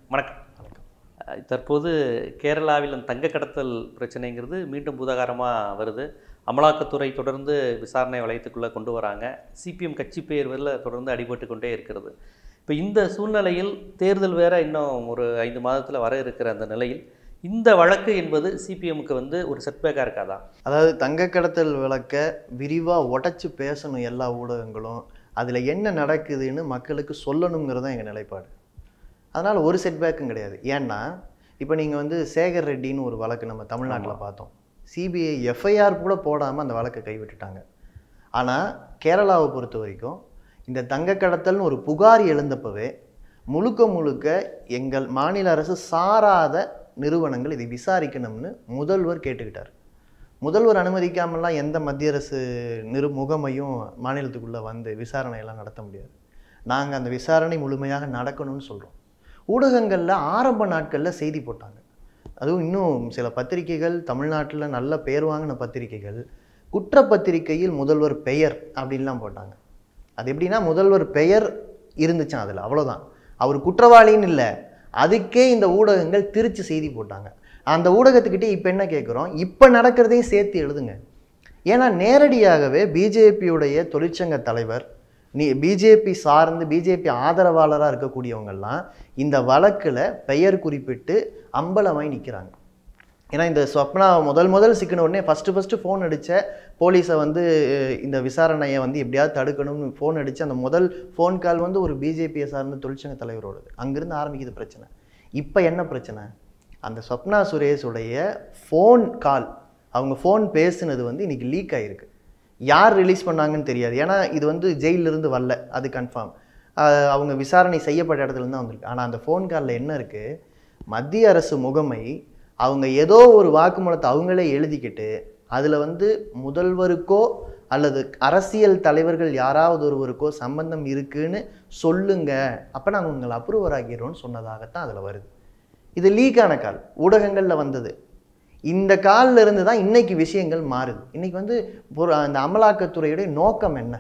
வணக்கம் அஹ் தற்போது கேரளாவில் அந்த தங்க கடத்தல் பிரச்சனைங்கிறது மீண்டும் பூதாகாரமாக வருது அமலாக்கத்துறை தொடர்ந்து விசாரணை வளையத்துக்குள்ளே கொண்டு வராங்க சிபிஎம் கட்சி பெயர்வில் தொடர்ந்து அடிபட்டு கொண்டே இருக்கிறது இப்போ இந்த சூழ்நிலையில் தேர்தல் வேற இன்னும் ஒரு ஐந்து மாதத்தில் வர இருக்கிற அந்த நிலையில் இந்த வழக்கு என்பது சிபிஎம்க்கு வந்து ஒரு செட்பேக்காக இருக்காதா அதாவது தங்க கடத்தல் விளக்க விரிவாக உடைச்சு பேசணும் எல்லா ஊடகங்களும் அதில் என்ன நடக்குதுன்னு மக்களுக்கு சொல்லணுங்கிறது தான் எங்கள் நிலைப்பாடு அதனால் ஒரு செட்பேக்கும் கிடையாது ஏன்னா இப்போ நீங்கள் வந்து சேகர் ரெட்டின்னு ஒரு வழக்கு நம்ம தமிழ்நாட்டில் பார்த்தோம் சிபிஐ எஃப்ஐஆர் கூட போடாமல் அந்த வழக்கை கைவிட்டுட்டாங்க ஆனால் கேரளாவை பொறுத்த வரைக்கும் இந்த தங்க கடத்தல்னு ஒரு புகார் எழுந்தப்பவே முழுக்க முழுக்க எங்கள் மாநில அரசு சாராத நிறுவனங்கள் இதை விசாரிக்கணும்னு முதல்வர் கேட்டுக்கிட்டார் முதல்வர் அனுமதிக்காமலாம் எந்த மத்திய அரசு நிறு முகமையும் மாநிலத்துக்குள்ளே வந்து விசாரணையெல்லாம் நடத்த முடியாது நாங்கள் அந்த விசாரணை முழுமையாக நடக்கணும்னு சொல்கிறோம் ஊடகங்களில் ஆரம்ப நாட்களில் செய்தி போட்டாங்க அதுவும் இன்னும் சில பத்திரிகைகள் தமிழ்நாட்டில் நல்ல பேர் வாங்கின பத்திரிகைகள் குற்றப்பத்திரிகையில் முதல்வர் பெயர் அப்படின்லாம் போட்டாங்க அது எப்படின்னா முதல்வர் பெயர் இருந்துச்சான் அதில் அவ்வளோதான் அவர் குற்றவாளின்னு இல்லை அதுக்கே இந்த ஊடகங்கள் திருச்சி செய்தி போட்டாங்க அந்த ஊடகத்துக்கிட்டே இப்போ என்ன கேட்குறோம் இப்போ நடக்கிறதையும் சேர்த்து எழுதுங்க ஏன்னா நேரடியாகவே பிஜேபியுடைய தொழிற்சங்க தலைவர் நீ பிஜேபி சார்ந்து பிஜேபி ஆதரவாளராக இருக்கக்கூடியவங்கெல்லாம் இந்த வழக்கில் பெயர் குறிப்பிட்டு அம்பலமாய் நிற்கிறாங்க ஏன்னா இந்த ஸ்வப்னா முதல் முதல் சிக்கின உடனே ஃபஸ்ட்டு ஃபஸ்ட்டு ஃபோன் அடித்த போலீஸை வந்து அஹ், இந்த விசாரணையை வந்து எப்படியாவது தடுக்கணும்னு ஃபோன் அடித்து அந்த முதல் ஃபோன் கால் வந்து ஒரு பிஜேபியை சார்ந்த தொழிற்சங்க தலைவரோடது அங்கேருந்து ஆரம்பிக்குது பிரச்சனை இப்போ என்ன பிரச்சனை அந்த ஸ்வப்னா சுரேஷுடைய ஃபோன் கால் அவங்க ஃபோன் பேசுனது வந்து இன்னைக்கு லீக் ஆகிருக்கு யார் ரிலீஸ் பண்ணாங்கன்னு தெரியாது ஏன்னா இது வந்து ஜெயிலிருந்து வரல அது கன்ஃபார்ம் அவங்க விசாரணை செய்யப்பட்ட இடத்துல இருந்து தான் வந்திருக்கு ஆனால் அந்த ஃபோன் காலில் என்ன இருக்குது மத்திய அரசு முகமை அவங்க ஏதோ ஒரு வாக்குமூலத்தை அவங்களே எழுதிக்கிட்டு அதில் வந்து முதல்வருக்கோ அல்லது அரசியல் தலைவர்கள் யாராவது ஒருவருக்கோ சம்பந்தம் இருக்குன்னு சொல்லுங்க அப்போ நாங்கள் உங்களை அப்ரூவர் ஆகிறோம்னு சொன்னதாகத்தான் அதில் வருது இது லீக்கான கால் ஊடகங்களில் வந்தது இந்த காலில் இருந்து தான் இன்னைக்கு விஷயங்கள் மாறுது இன்னைக்கு வந்து ஒரு அந்த அமலாக்கத்துறையுடைய நோக்கம் என்ன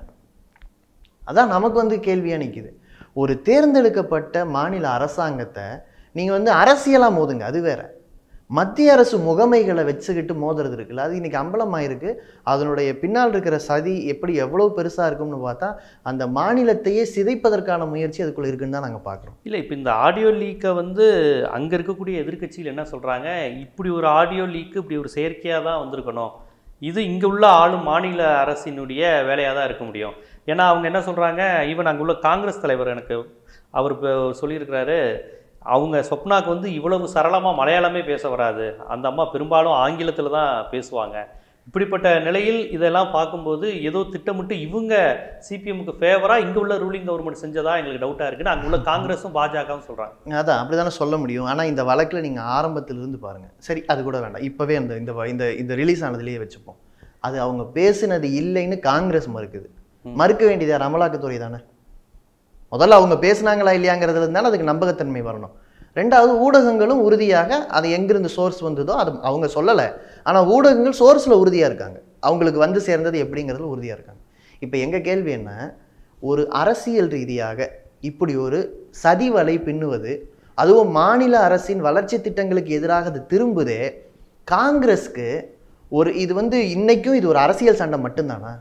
அதான் நமக்கு வந்து கேள்வியாக நிற்குது ஒரு தேர்ந்தெடுக்கப்பட்ட மாநில அரசாங்கத்தை நீங்கள் வந்து அரசியலாக மோதுங்க அது வேற மத்திய அரசு முகமைகளை வச்சுக்கிட்டு மோதுறது இருக்குல்ல அது இன்னைக்கு அம்பலமாயிருக்கு அதனுடைய பின்னால் இருக்கிற சதி எப்படி எவ்வளோ பெருசாக இருக்கும்னு பார்த்தா அந்த மாநிலத்தையே சிதைப்பதற்கான முயற்சி அதுக்குள்ளே இருக்குன்னு தான் நாங்கள் பார்க்குறோம் இல்லை இப்போ இந்த ஆடியோ லீக்கை வந்து அங்கே இருக்கக்கூடிய எதிர்க்கட்சியில் என்ன சொல்கிறாங்க இப்படி ஒரு ஆடியோ லீக்கு இப்படி ஒரு செயற்கையாக தான் வந்திருக்கணும் இது இங்கே உள்ள ஆளும் மாநில அரசினுடைய வேலையாக தான் இருக்க முடியும் ஏன்னா அவங்க என்ன சொல்கிறாங்க ஈவன் அங்கே உள்ள காங்கிரஸ் தலைவர் எனக்கு அவர் இப்போ சொல்லியிருக்கிறாரு அவங்க சொப்னாக்கு வந்து இவ்வளவு சரளமாக மலையாளமே பேச வராது அந்த அம்மா பெரும்பாலும் ஆங்கிலத்தில் தான் பேசுவாங்க இப்படிப்பட்ட நிலையில் இதெல்லாம் பார்க்கும்போது ஏதோ திட்டமிட்டு இவங்க சிபிஎம்க்கு ஃபேவராக இங்கே உள்ள ரூலிங் கவர்மெண்ட் செஞ்சதா எங்களுக்கு டவுட்டாக இருக்குன்னு அங்கே உள்ள காங்கிரஸும் பாஜகவும் சொல்கிறாங்க அதான் அப்படி தானே சொல்ல முடியும் ஆனால் இந்த வழக்கில் நீங்கள் ஆரம்பத்திலிருந்து பாருங்கள் சரி அது கூட வேண்டாம் இப்போவே அந்த இந்த வ- இந்த இந்த ரிலீஸ் ஆனதுலேயே வச்சுப்போம் அது அவங்க பேசுனது இல்லைன்னு காங்கிரஸ் மறுக்குது மறுக்க வேண்டியது யார் அமலாக்கத்துறை தானே முதல்ல அவங்க பேசுனாங்களா இல்லையாங்கிறதுல இருந்தாலும் அதுக்கு நம்பகத்தன்மை வரணும் ரெண்டாவது ஊடகங்களும் உறுதியாக அது எங்கிருந்து சோர்ஸ் வந்ததோ அது அவங்க சொல்லலை ஆனால் ஊடகங்கள் சோர்ஸில் உறுதியாக இருக்காங்க அவங்களுக்கு வந்து சேர்ந்தது எப்படிங்கிறதுல உறுதியாக இருக்காங்க இப்போ எங்கள் கேள்வி என்ன ஒரு அரசியல் ரீதியாக இப்படி ஒரு சதி வலை பின்னுவது அதுவும் மாநில அரசின் வளர்ச்சி திட்டங்களுக்கு எதிராக அது திரும்புதே காங்கிரஸ்க்கு ஒரு இது வந்து இன்னைக்கும் இது ஒரு அரசியல் சண்டை மட்டும்தானா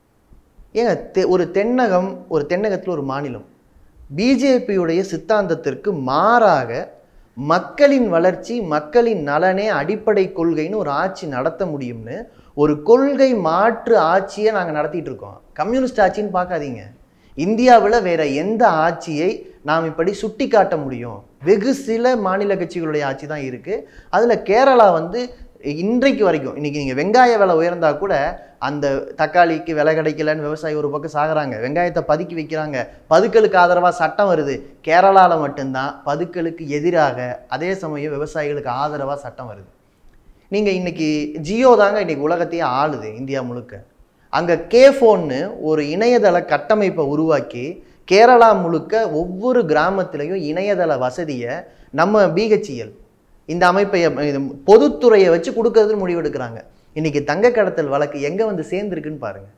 ஏங்க தெ ஒரு தென்னகம் ஒரு தென்னகத்தில் ஒரு மாநிலம் பிஜேபியுடைய சித்தாந்தத்திற்கு மாறாக மக்களின் வளர்ச்சி மக்களின் நலனே அடிப்படை கொள்கைன்னு ஒரு ஆட்சி நடத்த முடியும்னு ஒரு கொள்கை மாற்று ஆட்சியை நாங்கள் நடத்திட்டு இருக்கோம் கம்யூனிஸ்ட் ஆட்சின்னு பார்க்காதீங்க இந்தியாவில் வேற எந்த ஆட்சியை நாம் இப்படி சுட்டி காட்ட முடியும் வெகு சில மாநில கட்சிகளுடைய ஆட்சி தான் இருக்குது அதில் கேரளா வந்து இன்றைக்கு வரைக்கும் இன்னைக்கு நீங்கள் வெங்காய விலை உயர்ந்தா கூட அந்த தக்காளிக்கு விலை கிடைக்கலன்னு விவசாயி ஒரு பக்கம் சாகுறாங்க வெங்காயத்தை பதுக்கி வைக்கிறாங்க பதுக்கலுக்கு ஆதரவாக சட்டம் வருது கேரளாவில் மட்டும்தான் பதுக்கலுக்கு எதிராக அதே சமயம் விவசாயிகளுக்கு ஆதரவாக சட்டம் வருது நீங்கள் இன்னைக்கு ஜியோ தாங்க இன்னைக்கு உலகத்தையே ஆளுது இந்தியா முழுக்க அங்கே கே ஃபோன்னு ஒரு இணையதள கட்டமைப்பை உருவாக்கி கேரளா முழுக்க ஒவ்வொரு கிராமத்திலையும் இணையதள வசதியை நம்ம பிஹெச்இஎல் இந்த அமைப்பை இது பொதுத்துறையை வச்சு கொடுக்கறதுன்னு முடிவெடுக்கிறாங்க இன்னைக்கு தங்க கடத்தல் வழக்கு எங்கே வந்து சேர்ந்துருக்குன்னு பாருங்க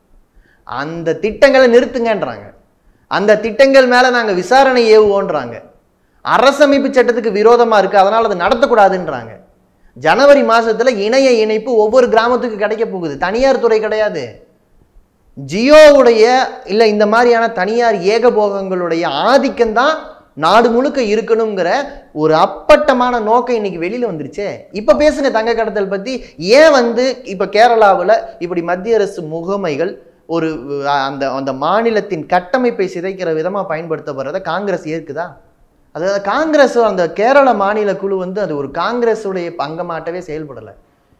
அந்த திட்டங்களை நிறுத்துங்கன்றாங்க அந்த திட்டங்கள் மேலே நாங்கள் விசாரணை ஏவுவோன்றாங்க அரசமைப்பு சட்டத்துக்கு விரோதமா இருக்கு அதனால அது நடத்தக்கூடாதுன்றாங்க ஜனவரி மாசத்துல இணைய இணைப்பு ஒவ்வொரு கிராமத்துக்கு கிடைக்க போகுது தனியார் துறை கிடையாது ஜியோவுடைய இல்லை இந்த மாதிரியான தனியார் ஏகபோகங்களுடைய ஆதிக்கம் தான் நாடு முழுக்க இருக்கணுங்கிற ஒரு அப்பட்டமான நோக்கம் இன்னைக்கு வெளியில வந்துருச்சே இப்ப பேசுங்க தங்க கடத்தல் பத்தி ஏன் வந்து இப்ப கேரளாவுல இப்படி மத்திய அரசு முகமைகள் ஒரு அஹ், அந்த அந்த மாநிலத்தின் கட்டமைப்பை சிதைக்கிற விதமா பயன்படுத்தப்படுறத காங்கிரஸ் ஏற்குதா அதாவது காங்கிரஸ் அந்த கேரள மாநில குழு வந்து அது ஒரு காங்கிரஸுடைய அங்கமாட்டவே செயல்படலை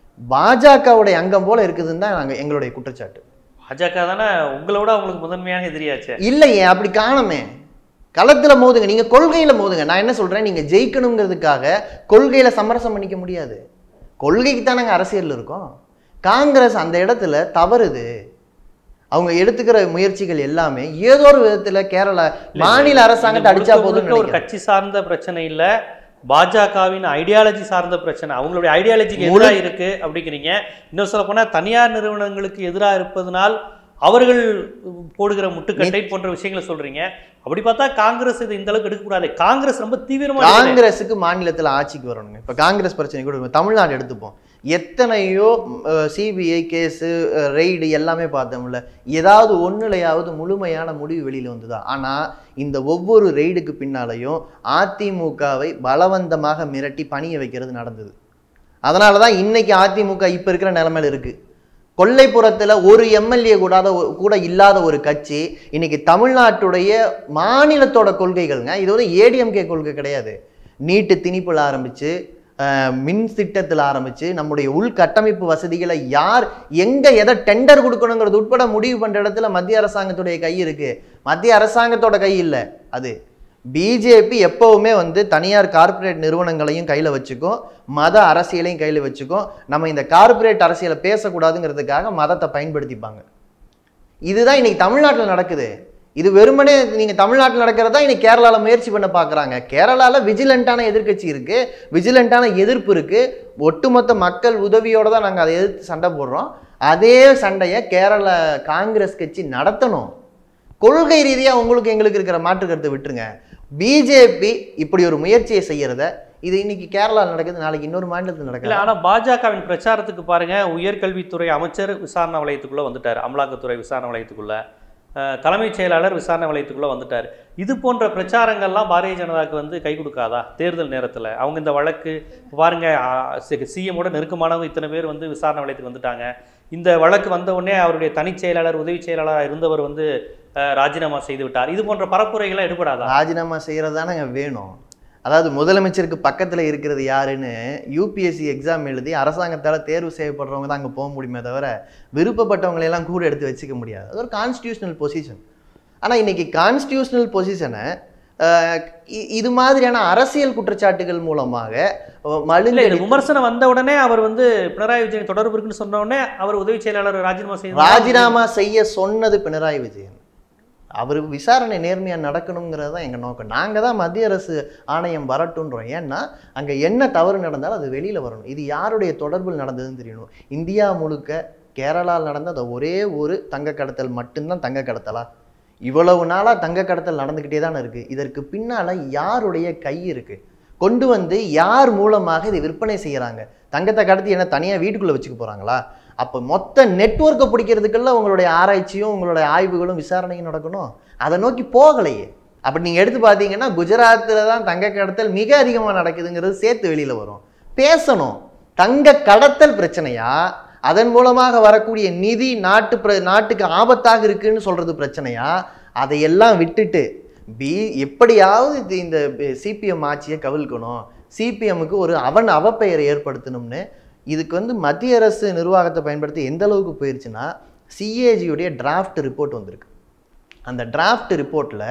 பாஜகவுடைய அங்கம் போல இருக்குதுன்னு தான் நாங்கள் எங்களுடைய குற்றச்சாட்டு பாஜக தானே உங்களோட அவங்களுக்கு முதன்மையான எதிரியாச்சே இல்லையே அப்படி காணுமே களத்துல மோதுங்க நீங்க கொள்கையில மோதுங்க நான் என்ன சொல்றேன் நீங்க ஜெயிக்கணுங்கிறதுக்காக கொள்கையில சமரசம் பண்ணிக்க முடியாது கொள்கைக்கு தான் நாங்கள் அரசியல் இருக்கோம் காங்கிரஸ் அந்த இடத்துல தவறுது அவங்க எடுத்துக்கிற முயற்சிகள் எல்லாமே ஏதோ ஒரு விதத்துல கேரளா மாநில அரசாங்கத்தை இது அடிச்சா முழுக்க போதும்னு முழுக்க ஒரு நினைக்கிறேன். கட்சி சார்ந்த பிரச்சனை இல்ல பாஜகவின் ஐடியாலஜி சார்ந்த பிரச்சனை அவங்களுடைய ஐடியாலஜிக்கு முழு- எதிராக இருக்கு அப்படிங்கிறீங்க இன்னும் சொல்ல போனா தனியார் நிறுவனங்களுக்கு எதிராக இருப்பதனால் அவர்கள் போடுகிற முட்டுக்கட்டை போன்ற விஷயங்களை சொல்றீங்க அப்படி பார்த்தா காங்கிரஸ் இது இந்த அளவுக்கு எடுக்கக்கூடாது காங்கிரஸ் ரொம்ப தீவிரமா இருக்குது. காங்கிரஸுக்கு மாநிலத்துல ஆட்சிக்கு வரணுங்க இப்ப காங்கிரஸ் பிரச்சனை கூட இருக்கு. தமிழ்நாடு எடுத்துப்போம் எத்தனையோ சிபிஐ கேஸு ரெய்டு எல்லாமே பார்த்தோம்ல ஏதாவது ஒண்ணுலையாவது முழுமையான முடிவு வெளியில வந்ததா ஆனா இந்த ஒவ்வொரு ரெய்டுக்கு பின்னாலையும் அதிமுகவை பலவந்தமாக மிரட்டி பணிய வைக்கிறது நடந்தது அதனால தான் இன்னைக்கு அதிமுக இப்ப இருக்கிற நிலைமையில இருக்கு கொல்லைப்புறத்துல ஒரு எம்எல்ஏ கூடாத ஒரு- கூட இல்லாத ஒரு கட்சி இன்னைக்கு தமிழ்நாட்டுடைய மாநிலத்தோட கொள்கைகள்ங்க இது வந்து ஏடிஎம்கே கொள்கை கிடையாது நீட்டு திணிப்புல ஆரம்பிச்சு அஹ், மின் திட்டத்தில் ஆரம்பிச்சு நம்முடைய உள்கட்டமைப்பு வசதிகளை யார் எங்க எதை டெண்டர் கொடுக்கணுங்கிறது உட்பட முடிவு பண்ற இடத்துல மத்திய அரசாங்கத்துடைய கை இருக்கு மத்திய அரசாங்கத்தோட கை இல்லை அது பிஜேபி எப்பவுமே வந்து தனியார் கார்ப்பரேட் நிறுவனங்களையும் கையில் வச்சுக்கும் மத அரசியலையும் கையில் வச்சுக்கும் நம்ம இந்த கார்ப்பரேட் அரசியலை பேசக்கூடாதுங்கிறதுக்காக மதத்தை பயன்படுத்திப்பாங்க இதுதான் இன்னைக்கு தமிழ்நாட்டில் நடக்குது இது வெறுமனே நீங்கள் தமிழ்நாட்டில் நடக்கிறதா இன்னைக்கு கேரளாவில் முயற்சி பண்ண பார்க்குறாங்க கேரளாவில் விஜிலண்ட்டான எதிர்க்கட்சி இருக்கு விஜிலண்ட்டான எதிர்ப்பு இருக்கு ஒட்டுமொத்த மக்கள் உதவியோட தான் நாங்கள் அதை எதிர்த்து சண்டை போடுறோம் அதே சண்டையை கேரள காங்கிரஸ் கட்சி நடத்தணும் கொள்கை ரீதியாக உங்களுக்கு எங்களுக்கு இருக்கிற மாற்று கருத்தை விட்டுருங்க பிஜேபி இப்படி ஒரு முயற்சியை செய்யறத இது இன்னைக்கு கேரளாவில் நடக்குது நாளைக்கு இன்னொரு மாநிலத்தில் இல்ல நடக்குது ஆனா பாஜகவின் பிரச்சாரத்துக்கு பாருங்க உயர்கல்வித்துறை அமைச்சர் விசாரணை வளையத்துக்குள்ள வந்துட்டார் அமலாக்கத்துறை விசாரணை வளையத்துக்குள்ள அஹ், தலைமைச் செயலாளர் விசாரணை வளையத்துக்குள்ள வந்துட்டார் இது போன்ற பிரச்சாரங்கள்லாம் பாரதிய ஜனதாக்கு வந்து கை கொடுக்காதா தேர்தல் நேரத்துல அவங்க இந்த வழக்கு பாருங்க சிஎமோட நெருக்கமானவங்க இத்தனை பேர் வந்து விசாரணை வளையத்துக்கு வந்துட்டாங்க இந்த வழக்கு வந்த உடனே அவருடைய தனிச் செயலாளர் உதவி செயலாளராக இருந்தவர் வந்து அஹ், ராஜினாமா செய்து விட்டார் இது போன்ற பரப்புரைகள்லாம் எடுபடாதா ராஜினாமா செய்கிறது தானங்க வேணும் அதாவது முதலமைச்சருக்கு பக்கத்தில் இருக்கிறது யாருன்னு யூபிஎஸ்சி எக்ஸாம் எழுதி அரசாங்கத்தால் தேர்வு செய்யப்படுறவங்க தான் அங்கே போக முடியுமே தவிர விருப்பப்பட்டவங்களை எல்லாம் கூட எடுத்து வச்சுக்க முடியாது அது ஒரு கான்ஸ்டியூஷனல் பொசிஷன் ஆனால் இன்னைக்கு கான்ஸ்டியூஷனல் பொசிஷனை இது மாதிரியான அரசியல் குற்றச்சாட்டுகள் மூலமாக அஹ், இல்ல மழுங்கடி இது விமர்சனம் வந்த உடனே அவர் வந்து பினராயி விஜயன் தொடர்பு இருக்குன்னு சொன்ன உடனே அவர் உதவி செயலாளர் ராஜினாமா செய்து ராஜினாமா செய்ய சொன்னது பினராயி விஜயன் அவர் விசாரணை நேர்மையாக நடக்கணுங்கிறது தான் எங்கள் நோக்கம் நாங்கள் தான் மத்திய அரசு ஆணையம் வரட்டுன்றோம் ஏன்னா அங்கே என்ன தவறு நடந்தாலும் அது வெளியில் வரணும் இது யாருடைய தொடர்பில் நடந்ததுன்னு தெரியணும் இந்தியா முழுக்க கேரளாவில் நடந்த அந்த ஒரே ஒரு தங்க கடத்தல் மட்டும்தான் தங்க கடத்தலா இவ்வளவு நாளாக தங்க கடத்தல் நடந்துக்கிட்டே தானே இருக்குது இதற்கு பின்னால் யாருடைய கை இருக்குது கொண்டு வந்து யார் மூலமாக இதை விற்பனை செய்கிறாங்க தங்கத்தை கடத்தி என்ன தனியாக வீட்டுக்குள்ளே வச்சுக்க போகிறாங்களா அப்போ மொத்த நெட்வொர்க்கை பிடிக்கிறதுக்கெல்லாம் உங்களுடைய ஆராய்ச்சியும் உங்களுடைய ஆய்வுகளும் விசாரணையும் நடக்கணும் அதை நோக்கி போகலையே அப்படி நீங்கள் எடுத்து பார்த்தீங்கன்னா குஜராத்தில் தான் தங்க கடத்தல் மிக அதிகமாக நடக்குதுங்கிறது சேர்த்து வெளியில் வரும் பேசணும் தங்க கடத்தல் பிரச்சனையா அதன் மூலமாக வரக்கூடிய நிதி நாட்டு பிர நாட்டுக்கு ஆபத்தாக இருக்குன்னு சொல்றது பிரச்சனையா அதையெல்லாம் விட்டுட்டு பி எப்படியாவது இது இந்த சிபிஎம் ஆட்சியை கவிழ்க்கணும் சிபிஎம்முக்கு ஒரு அவன் அவப்பெயரை ஏற்படுத்தணும்னு இதுக்கு வந்து மத்திய அரசு நிர்வாகத்தை பயன்படுத்தி எந்த அளவுக்கு போயிருச்சுன்னா சிஏஜியுடைய டிராஃப்ட் ரிப்போர்ட் வந்திருக்கு அந்த டிராஃப்ட் ரிப்போர்ட்டில்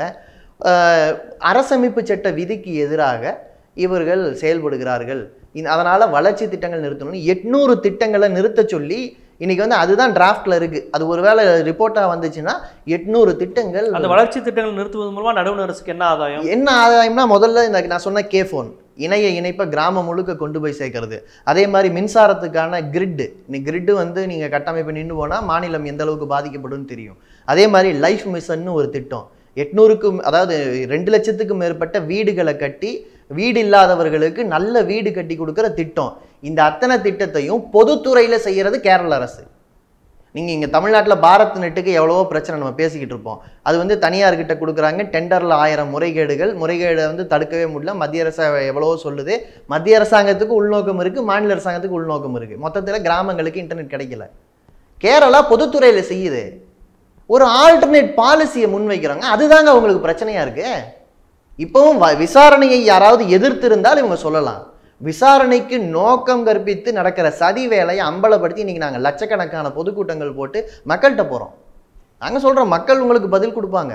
அரசமைப்பு சட்ட விதிக்கு எதிராக இவர்கள் செயல்படுகிறார்கள் இந்த- அதனால வளர்ச்சி திட்டங்கள் நிறுத்தணும்னு எட்நூறு திட்டங்களை நிறுத்த சொல்லி இன்னைக்கு வந்து அதுதான் டிராஃப்ட்ல இருக்கு அது ஒருவேளை ரிப்போர்ட்டா வந்துச்சுன்னா எட்நூறு திட்டங்கள் அந்த வளர்ச்சி திட்டங்கள் நிறுத்துவது மூலமா நடுவண் அரசுக்கு என்ன ஆதாயம் என்ன ஆதாயம்னா முதல்ல இந்த நான் சொன்ன கே ஃபோன் இணைய இணைப்பை கிராமம் முழுக்க கொண்டு போய் சேர்க்கறது அதே மாதிரி மின்சாரத்துக்கான கிரிட்டு நீ கிரிட்டு வந்து நீங்கள் கட்டமைப்பு நின்று போனால் மாநிலம் எந்த அளவுக்கு பாதிக்கப்படும்னு தெரியும் அதே மாதிரி லைஃப் மிஷன்னு ஒரு திட்டம் எட்நூறுக்கும் அதாவது ரெண்டு லட்சத்துக்கும் மேற்பட்ட வீடுகளை கட்டி வீடு இல்லாதவர்களுக்கு நல்ல வீடு கட்டி கொடுக்குற திட்டம் இந்த அத்தனை திட்டத்தையும் பொதுத்துறையில செய்யறது கேரள அரசு நீங்கள் இங்கே தமிழ்நாட்டில் பாரத் நெட்டுக்கு எவ்வளவோ பிரச்சனை நம்ம பேசிக்கிட்டு இருப்போம் அது வந்து தனியார்கிட்ட கொடுக்குறாங்க டெண்டரில் ஆயிரம் முறைகேடுகள் முறைகேடை வந்து தடுக்கவே முடியல மத்திய அரசு எவ்வளவோ சொல்லுது மத்திய அரசாங்கத்துக்கு உள்நோக்கம் இருக்குது மாநில அரசாங்கத்துக்கு உள்நோக்கம் இருக்குது மொத்தத்தில் கிராமங்களுக்கு இன்டர்நெட் கிடைக்கல கேரளா பொதுத்துறையில் செய்யுது ஒரு ஆல்டர்னேட் பாலிசியை முன்வைக்கிறாங்க அதுதாங்க அவங்களுக்கு பிரச்சனையாக இருக்கு இப்போவும் வ- விசாரணையை யாராவது எதிர்த்திருந்தால் இவங்க சொல்லலாம் விசாரணைக்கு நோக்கம் கற்பித்து நடக்கிற சதி வேலையை அம்பலப்படுத்தி இன்னைக்கு நாங்கள் லட்சக்கணக்கான பொதுக்கூட்டங்கள் போட்டு மக்கள்கிட்ட போகிறோம் நாங்கள் சொல்கிறோம் மக்கள் உங்களுக்கு பதில் கொடுப்பாங்க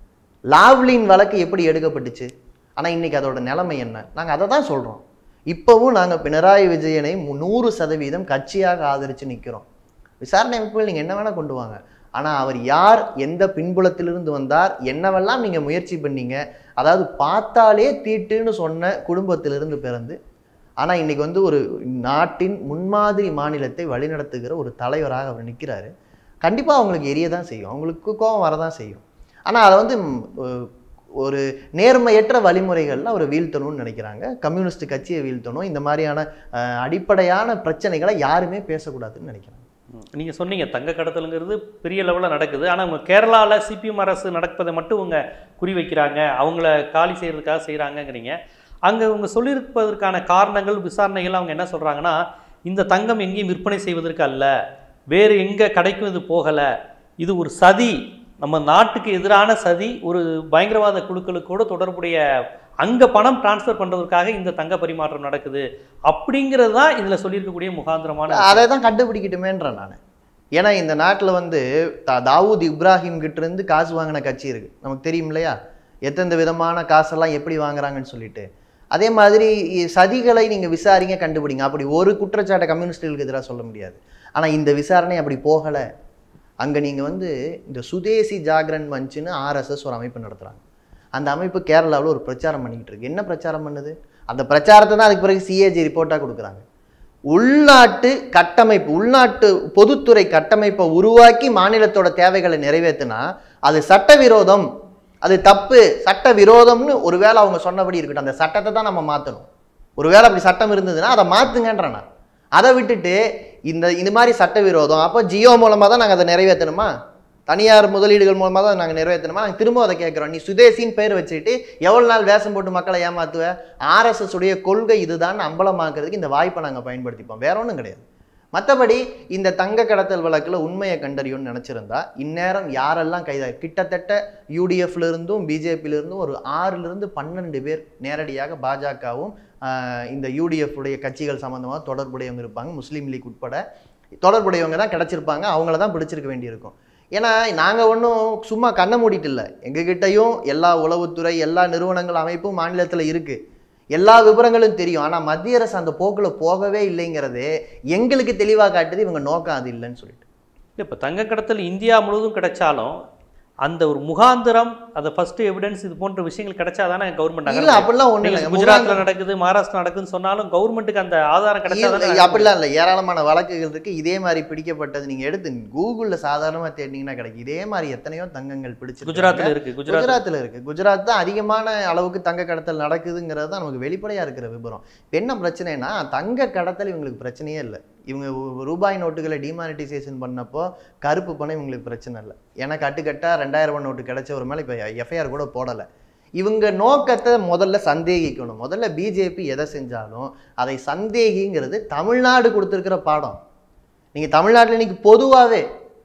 லாவ்லின் வழக்கு எப்படி எடுக்கப்பட்டுச்சு ஆனால் இன்னைக்கு அதோட நிலைமை என்ன நாங்கள் அதை தான் சொல்கிறோம் இப்போவும் நாங்கள் பினராயி விஜயனை மு- நூறு சதவீதம் கட்சியாக ஆதரித்து நிற்கிறோம் விசாரணை அமைப்புகள் நீங்கள் என்ன வேணால் கொண்டு வாங்க ஆனால் அவர் யார் எந்த பின்புலத்திலிருந்து வந்தார் என்னவெல்லாம் நீங்கள் முயற்சி பண்ணீங்க அதாவது பார்த்தாலே தீட்டுன்னு சொன்ன குடும்பத்திலிருந்து பிறந்து ஆனால் இன்னைக்கு வந்து ஒரு நாட்டின் முன்மாதிரி மாநிலத்தை வழிநடத்துகிற ஒரு தலைவராக அவர் நிற்கிறாரு கண்டிப்பாக அவங்களுக்கு எரிய தான் செய்யும் அவங்களுக்கு கோபம் வரதான் செய்யும் ஆனால் அதை வந்து ம், ஒ- ஒரு நேர்மையற்ற வழிமுறைகளில் அவர் வீழ்த்தணும்னு நினைக்கிறாங்க கம்யூனிஸ்ட் கட்சியை வீழ்த்தணும் இந்த மாதிரியான அஹ், அடிப்படையான பிரச்சனைகளை யாருமே பேசக்கூடாதுன்னு நினைக்கிறாங்க நீங்கள் சொன்னீங்க தங்க கடத்தலுங்கிறது பெரிய லெவலில் நடக்குது ஆனால் அவங்க கேரளாவில் சிபிஎம் அரசு நடப்பதை மட்டும் இவங்க குறி வைக்கிறாங்க அவங்கள காலி செய்கிறதுக்காக செய்கிறாங்கங்கிறீங்க அங்கே இவங்க சொல்லியிருப்பதற்கான காரணங்கள் விசாரணைகள் அவங்க என்ன சொல்கிறாங்கன்னா இந்த தங்கம் எங்கேயும் விற்பனை செய்வதற்கு அல்ல வேறு எங்கே கடைக்கும் இது போகலை இது ஒரு சதி நம்ம நாட்டுக்கு எதிரான சதி ஒரு பயங்கரவாத குழுக்களுக்கோடு தொடர்புடைய அங்கே பணம் டிரான்ஸ்ஃபர் பண்ணுறதுக்காக இந்த தங்க பரிமாற்றம் நடக்குது அப்படிங்கிறது தான் இதில் சொல்லியிருக்கக்கூடிய முகாந்திரமான அதை தான் கண்டுபிடிக்கட்டுமேன்றேன் நான் ஏன்னா இந்த நாட்டில் வந்து தா தாவூத் இப்ராஹிம் கிட்ட இருந்து காசு வாங்கின கட்சி இருக்கு நமக்கு தெரியும் இல்லையா எத்தெந்த விதமான காசெல்லாம் எப்படி வாங்குறாங்கன்னு சொல்லிட்டு அதே மாதிரி இ- சதிகளை நீங்கள் விசாரிங்க கண்டுபிடிங்க அப்படி ஒரு குற்றச்சாட்டை கம்யூனிஸ்டுகளுக்கு எதிராக சொல்ல முடியாது ஆனால் இந்த விசாரணை அப்படி போகலை அங்கே நீங்கள் வந்து இந்த சுதேசி ஜாகரன் மஞ்சுன்னு ஆர்எஸ்எஸ் ஒரு அமைப்பு நடத்துகிறாங்க அந்த அமைப்பு கேரளாவில் ஒரு பிரச்சாரம் பண்ணிக்கிட்டு இருக்கு என்ன பிரச்சாரம் பண்ணுது அந்த பிரச்சாரத்தை தான் அதுக்கு பிறகு சிஏஜி ரிப்போர்ட்டாக கொடுக்குறாங்க உள்நாட்டு கட்டமைப்பு உள்நாட்டு பொதுத்துறை கட்டமைப்பை உருவாக்கி மாநிலத்தோட தேவைகளை நிறைவேற்றினா அது சட்டவிரோதம் அது தப்பு சட்ட விரோதம்னு ஒருவேளை அவங்க சொன்னபடி இருக்கட்டும் அந்த சட்டத்தை தான் நம்ம மாற்றணும் ஒருவேளை அப்படி சட்டம் இருந்ததுன்னா அதை மாற்றுங்கன்றேன் நான் அதை விட்டுட்டு இந்த இது மாதிரி சட்டவிரோதம் அப்போ ஜியோ மூலமாக தான் நாங்கள் அதை நிறைவேற்றணுமா தனியார் முதலீடுகள் மூலமாக தான் நாங்கள் நிறைவேற்றணுமா நாங்கள் திரும்ப அதை கேட்குறோம் நீ சுதேசின்னு பேர் வச்சுட்டு எவ்வளோ நாள் வேஷம் போட்டு மக்களை ஏமாத்துவ ஆர்எஸ்எஸ் உடைய கொள்கை இதுதான் அம்பலமாக்குறதுக்கு இந்த வாய்ப்பை நாங்கள் பயன்படுத்திப்போம் வேற ஒன்றும் கிடையாது மற்றபடி இந்த தங்க கடத்தல் வழக்கில் உண்மையை கண்டறியும்னு நினச்சிருந்தா இந்நேரம் யாரெல்லாம் கைதா கிட்டத்தட்ட யூடிஎஃப்ல இருந்தும் பிஜேபியில இருந்தும் ஒரு ஆறுல இருந்து பன்னெண்டு பேர் நேரடியாக பாஜகவும் இந்த யூடிஎஃப் உடைய கட்சிகள் சம்மந்தமாக தொடர்புடையவங்க இருப்பாங்க முஸ்லீம் லீக் உட்பட தொடர்புடையவங்க தான் கிடச்சிருப்பாங்க அவங்கள தான் பிடிச்சிருக்க வேண்டியிருக்கும் ஏன்னா நாங்கள் ஒன்றும் சும்மா கண்ணை மூடிட்டு இல்லை எங்ககிட்டயும் எல்லா உளவுத்துறை எல்லா நிறுவனங்கள் அமைப்பும் மாநிலத்தில் இருக்குது எல்லா விவரங்களும் தெரியும் ஆனால் மத்திய அரசு அந்த போக்கில் போகவே இல்லைங்கிறது எங்களுக்கு தெளிவாக காட்டுது இவங்க நோக்கம் அது இல்லைன்னு சொல்லிட்டு இப்போ தங்க கடத்தல் இந்தியா முழுவதும் கிடைச்சாலும் அந்த ஒரு முகாந்திரம் அந்த ஃபர்ஸ்ட் எவிடன்ஸ் இது போன்ற விஷயங்கள் கிடைச்சாதானே கவர்மெண்ட் இல்லை அப்படிலாம் ஒன்றும் நீங்க இல்லை குஜராத்ல நடக்குது மகாராஷ்டிரா நடக்குதுன்னு சொன்னாலும் கவர்மெண்ட்டுக்கு அந்த ஆதாரம் கிடைச்சாதானே இல்ல, அப்படிலாம் இல்லை ஏராளமான வழக்குகள் இருக்கு இதே மாதிரி பிடிக்கப்பட்டது நீங்க எடுத்து கூகுள்ல சாதாரணமா தேடினீங்கன்னா கிடைக்கும் இதே மாதிரி எத்தனையோ தங்கங்கள் பிடிச்சு குஜராத்ல இருக்கு குஜராத் குஜராத்தில் இருக்கு குஜராத் தான் அதிகமான அளவுக்கு தங்க கடத்தல் நடக்குதுங்கிறது தான் நமக்கு வெளிப்படையா இருக்கிற விவரம் இப்ப என்ன பிரச்சனைனா தங்க கடத்தல் இவங்களுக்கு பிரச்சனையே இல்லை இவங்க ரூ- ரூபாய் நோட்டுகளை டிமானிட்டைசேஷன் பண்ணப்போ கருப்பு பணம் இவங்களுக்கு பிரச்சனை இல்லை ஏன்னா கட்டுக்கட்டா ரெண்டாயிரம் ரூபாய் நோட்டு கிடைச்சவர் மேலே இப்போ எஃப்ஐஆர் கூட போடலை இவங்க நோக்கத்தை முதல்ல சந்தேகிக்கணும் முதல்ல பிஜேபி எதை செஞ்சாலும் அதை சந்தேகிங்கிறது தமிழ்நாடு கொடுத்துருக்கிற பாடம் நீங்கள் தமிழ்நாட்டில் இன்னைக்கு பொதுவாகவே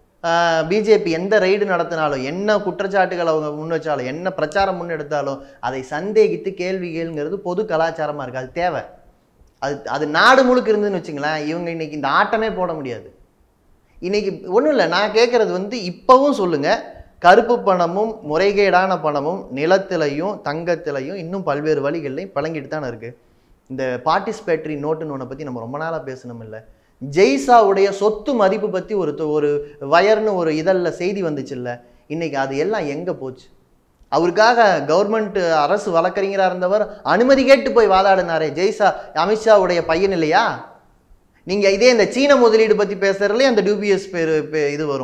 பிஜேபி எந்த ரெய்டு நடத்தினாலும் என்ன குற்றச்சாட்டுகள் அவங்க முன் வச்சாலும் என்ன பிரச்சாரம் முன்னெடுத்தாலும் அதை சந்தேகித்து கேள்வி கேளுங்கிறது பொது கலாச்சாரமாக இருக்குது அது தேவை அது அது நாடு முழுக்க இருந்துன்னு வச்சுங்களேன் இவங்க இன்னைக்கு இந்த ஆட்டமே போட முடியாது இன்னைக்கு ஒன்றும் இல்லை நான் கேட்குறது வந்து இப்போவும் சொல்லுங்க கருப்பு பணமும் முறைகேடான பணமும் நிலத்திலையும் தங்கத்திலையும் இன்னும் பல்வேறு வழிகள்லையும் பழங்கிட்டு தானே இருக்கு இந்த பார்ட்டிசிபேட்டரி நோட்டுன்னு ஒன்றை பற்றி நம்ம ரொம்ப நாளாக பேசணும் இல்லை ஜெய்சாவுடைய சொத்து மதிப்பு பற்றி ஒரு தொ- ஒரு வயர்னு ஒரு இதழில் செய்தி வந்துச்சுல்ல இன்னைக்கு அது எல்லாம் எங்கே போச்சு அவருக்காக கவர்மெண்ட் அரசு வழக்கறிஞராக இருந்தவர் அனுமதி கேட்டு போய் வாதாடினாரே ஜெய்சா அமித்ஷாவுடைய பையன் இல்லையா நீங்கள் இதே இந்த சீன முதலீடு பற்றி பேசுகிறதுலே அந்த டியூபிஎஸ் பேர் இது வரும்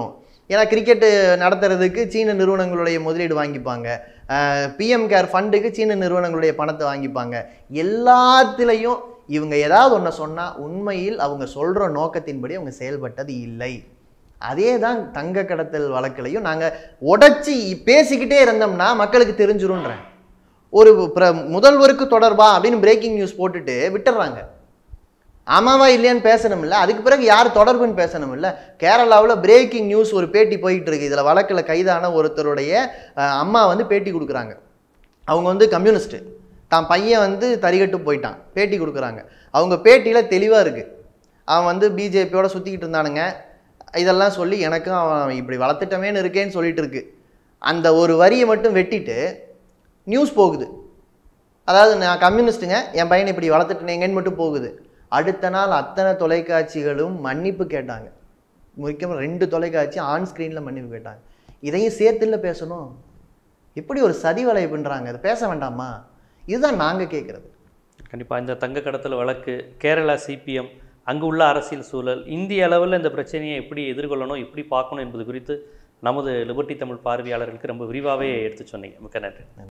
ஏன்னா கிரிக்கெட்டு நடத்துறதுக்கு சீன நிறுவனங்களுடைய முதலீடு வாங்கிப்பாங்க பிஎம் கேர் ஃபண்டுக்கு சீன நிறுவனங்களுடைய பணத்தை வாங்கிப்பாங்க எல்லாத்துலேயும் இவங்க ஏதாவது ஒன்றை சொன்னால் உண்மையில் அவங்க சொல்கிற நோக்கத்தின்படி அவங்க செயல்பட்டது இல்லை அதே தான் தங்க கடத்தல் வழக்குலையும் நாங்கள் உடைச்சி பேசிக்கிட்டே இருந்தோம்னா மக்களுக்கு தெரிஞ்சிரும்ன்றேன் ஒரு பிர முதல்வருக்கு தொடர்பா அப்படின்னு பிரேக்கிங் நியூஸ் போட்டுட்டு விட்டுறாங்க ஆமாவா இல்லையான்னு பேசணும்ல அதுக்கு பிறகு யார் தொடர்புன்னு பேசணும்ல கேரளாவில் பிரேக்கிங் நியூஸ் ஒரு பேட்டி போயிட்டு இருக்கு இதில் வழக்கில் கைதான ஒருத்தருடைய அஹ், அம்மா வந்து பேட்டி கொடுக்குறாங்க அவங்க வந்து கம்யூனிஸ்ட்டு தான் பையன் வந்து தறிகட்டு போயிட்டான் பேட்டி கொடுக்குறாங்க அவங்க பேட்டியில் தெளிவாக இருக்குது அவன் வந்து பிஜேபியோட சுற்றிக்கிட்டு இருந்தானுங்க இதெல்லாம் சொல்லி எனக்கும் அவன் இப்படி வளர்த்துட்டமேன்னு இருக்கேன்னு சொல்லிட்டு இருக்கு அந்த ஒரு வரியை மட்டும் வெட்டிட்டு நியூஸ் போகுது அதாவது நான் கம்யூனிஸ்ட்டுங்க என் பையனை இப்படி வளர்த்துட்டேனேங்கன்னு மட்டும் போகுது அடுத்த நாள் அத்தனை தொலைக்காட்சிகளும் மன்னிப்பு கேட்டாங்க முக்கியமாக ரெண்டு தொலைக்காட்சி ஆன் ஸ்க்ரீனில் மன்னிப்பு கேட்டாங்க இதையும் சேர்த்துல பேசணும் எப்படி ஒரு சதி வலை பண்ணுறாங்க இதை பேச வேண்டாமா இதுதான் நாங்கள் கேட்குறது கண்டிப்பாக இந்த தங்க கடத்தல் வழக்கு கேரளா சிபிஎம் அங்கு உள்ள அரசியல் சூழல் இந்திய அளவில் இந்த பிரச்சனையை எப்படி எதிர்கொள்ளணும் எப்படி பார்க்கணும் என்பது குறித்து நமது லிபர்ட்டி தமிழ் பார்வையாளர்களுக்கு ரொம்ப விரிவாகவே எடுத்து சொன்னீங்க மிக்க நன்றி